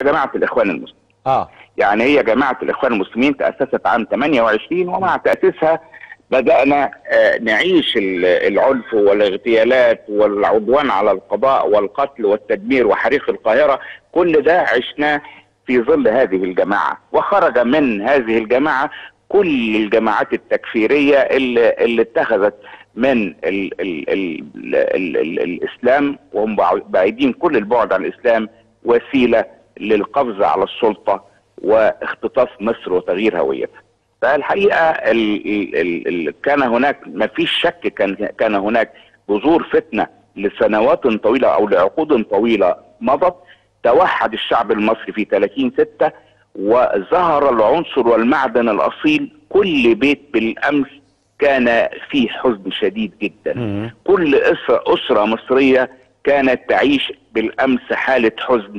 جماعه الاخوان المسلمين اه يعني هي جماعه الاخوان المسلمين تاسست عام 28 ومع تاسيسها بدانا آه، نعيش ال- العنف والاغتيالات والعدوان على القضاء والقتل والتدمير وحريق القاهره كل ده عشناه في ظل هذه الجماعه وخرج من هذه الجماعه كل الجماعات التكفيريه اللي, اللي اتخذت من ال ال ال ال ال ال الاسلام وهم بعو- بعيدين كل البعد عن الاسلام وسيله للقفز على السلطه واختطاف مصر وتغيير هويتها. فالحقيقه ال ال ال ال كان هناك ما فيش شك كان كان هناك بذور فتنه لسنوات طويله او لعقود طويله مضت توحد الشعب المصري في 30 6 وظهر العنصر والمعدن الاصيل كل بيت بالامس كان فيه حزن شديد جدا مم. كل اسره اسره مصريه كانت تعيش بالامس حاله حزن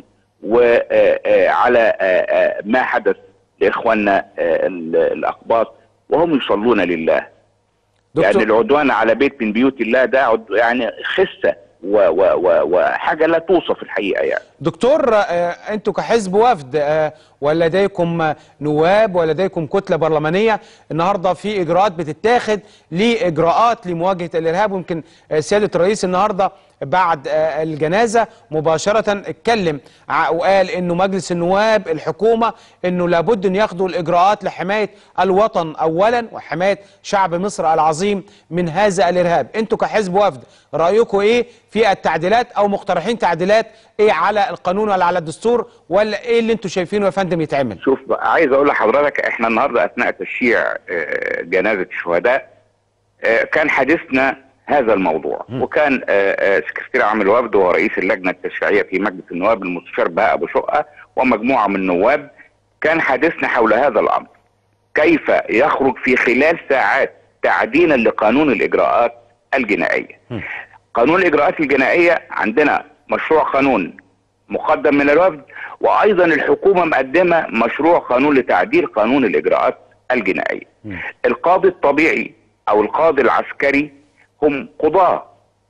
وعلى ما حدث لاخواننا آه، ال- الاقباط وهم يصلون لله يعني دكتور العدوان على بيت من بيوت الله ده عد- يعني خسه و- و- و- وحاجه لا توصف الحقيقه يعني دكتور آه، انتوا كحزب وفد آه، ولديكم آه، نواب ولديكم كتله برلمانيه النهارده في اجراءات بتتاخد لاجراءات لمواجهه الارهاب ويمكن آه، سياده الرئيس النهارده بعد آه، الجنازه مباشره اتكلم ع- وقال انه مجلس النواب الحكومه انه لابد ان ياخدوا الاجراءات لحمايه الوطن اولا وحمايه شعب مصر العظيم من هذا الارهاب انتوا كحزب وفد رايكم ايه في التعديلات او مقترحين تعديلات ايه على القانون ولا على الدستور ولا ايه اللي انتوا شايفينه يا فندم يتعمل شوف بقى عايز اقول لحضرتك احنا النهارده اثناء تشييع آه، جنازه الشهداء آه، كان حديثنا هذا الموضوع وكان آه، آه، سكرتير عام الوفد ورئيس اللجنه التشريعيه في مجلس النواب المستشار بهاء ابو شقه ومجموعه من النواب كان حديثنا حول هذا الامر كيف يخرج في خلال ساعات تعديلا لقانون الاجراءات الجنائيه قانون الاجراءات الجنائيه عندنا مشروع قانون مقدم من الوفد وايضا الحكومه مقدمه مشروع قانون لتعديل قانون الاجراءات الجنائيه القاضي الطبيعي او القاضي العسكري هم قضاه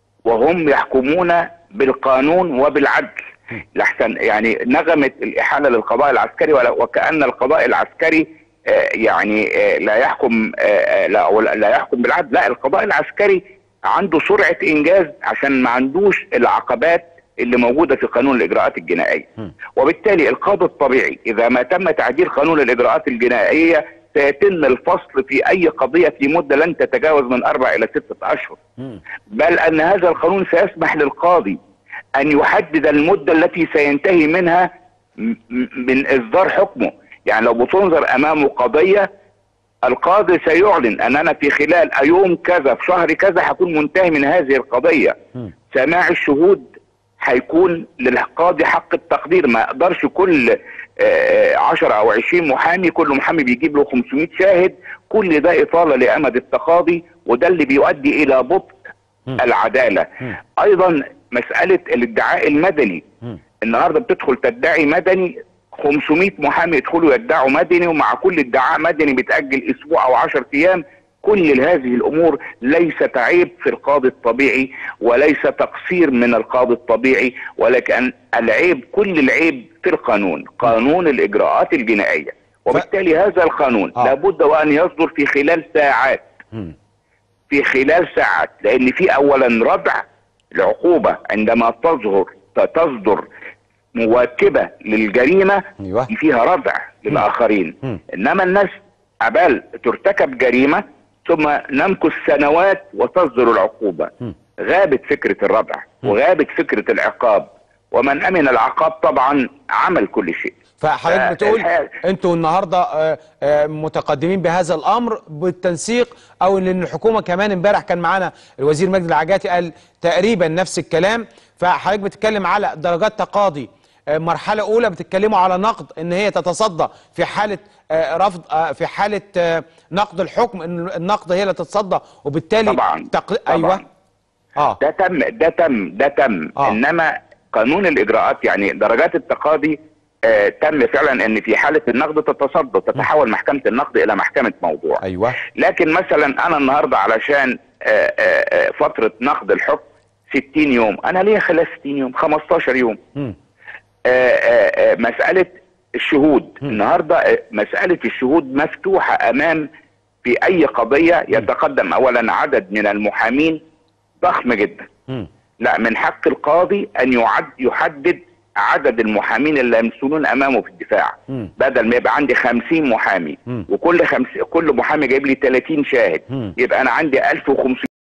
وهم يحكمون بالقانون وبالعدل لحسن يعني نغمه الاحاله للقضاء العسكري ولا- وكان القضاء العسكري آه، يعني آه، لا يحكم آه، آه، لا ولا- لا يحكم بالعدل لا القضاء العسكري عنده سرعه انجاز عشان ما عندوش العقبات اللي موجوده في قانون الاجراءات الجنائيه وبالتالي القاضي الطبيعي اذا ما تم تعديل قانون الاجراءات الجنائيه سيتم الفصل في اي قضيه في مده لن تتجاوز من اربع الى سته اشهر بل ان هذا القانون سيسمح للقاضي ان يحدد المده التي سينتهي منها م- م- من اصدار حكمه يعني لو بتنظر امامه قضيه القاضي سيعلن ان انا في خلال يوم كذا في شهر كذا هكون منتهي من هذه القضيه سماع الشهود هيكون للقاضي حق التقدير ما يقدرش كل آه، 10 او 20 محامي كل محامي بيجيب له 500 شاهد كل ده اطاله لامد التقاضي وده اللي بيؤدي الى بطء العداله ايضا مساله الادعاء المدني النهارده بتدخل تدعي مدني 500 محامي يدخلوا يدعوا مدني ومع كل ادعاء مدني بيتاجل اسبوع او 10 ايام كل هذه الامور ليست عيب في القاضي الطبيعي وليس تقصير من القاضي الطبيعي ولكن العيب كل العيب في القانون قانون الاجراءات الجنائيه وبالتالي هذا القانون آه. لابد وان يصدر في خلال ساعات مم. في خلال ساعات لان في اولا ردع العقوبه عندما تظهر تصدر مواكبه للجريمه ايوه فيها ردع للاخرين مم. انما الناس عبال ترتكب جريمه ثم نمكث سنوات وتصدر العقوبه مم. غابت فكره الردع وغابت فكره العقاب ومن امن العقاب طبعا عمل كل شيء فحضرتك ف- بتقول الحقيقة- انتوا النهارده آه، آه، متقدمين بهذا الامر بالتنسيق او ان الحكومه كمان امبارح كان معانا الوزير مجدي العجاتي قال تقريبا نفس الكلام فحضرتك بتتكلم على درجات تقاضي آه، مرحله اولى بتتكلموا على نقد ان هي تتصدى في حاله آه، رفض آه، في حاله آه، نقد الحكم ان النقد هي اللي تتصدى وبالتالي طبعا تق... طبعا. ايوه اه ده تم ده تم ده تم آه. آه. انما قانون الاجراءات يعني درجات التقاضي آه تم فعلا ان في حاله النقد تتصدى تتحول محكمه النقد الى محكمه موضوع ايوه لكن مثلا انا النهارده علشان آه آه آه فتره نقد الحكم 60 يوم انا ليه خلال 60 يوم 15 يوم مم. آه، آه، آه، مساله الشهود النهارده آه، مساله الشهود مفتوحه امام في اي قضيه يتقدم اولا عدد من المحامين ضخم جدا مم. لا من حق القاضي ان يعد يحدد عدد المحامين اللي يمثلون امامه في الدفاع مم. بدل ما يبقى عندي 50 محامي مم. وكل خمس كل محامي جايب لي 30 شاهد مم. يبقى انا عندي 1500